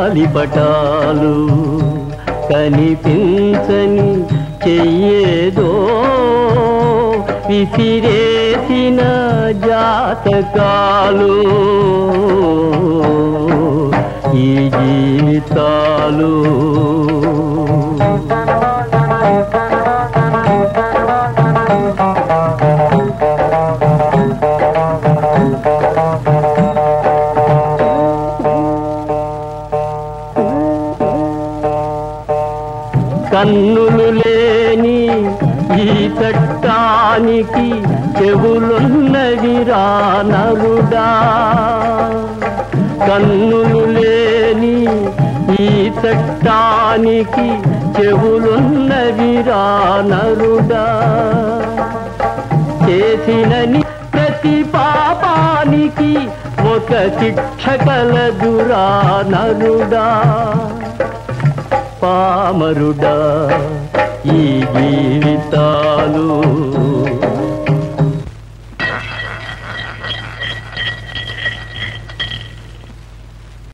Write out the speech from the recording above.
గాలిపటాలు కనిపించని చెయ్యేదో విసిరేసిన జాతకాలు ఈ జీవితాలు కన్నులు లేని ఈ చట్టానికి చెవులున్నవిరా నరుడా కన్నులు లేని ఈ చట్టానికి చెవులున్నవిరా నరుడా చేసినని ప్రతి పాపానికి ఒక శిక్ష కలదురా నరుడా పామరుడా ఈ జీవితాలు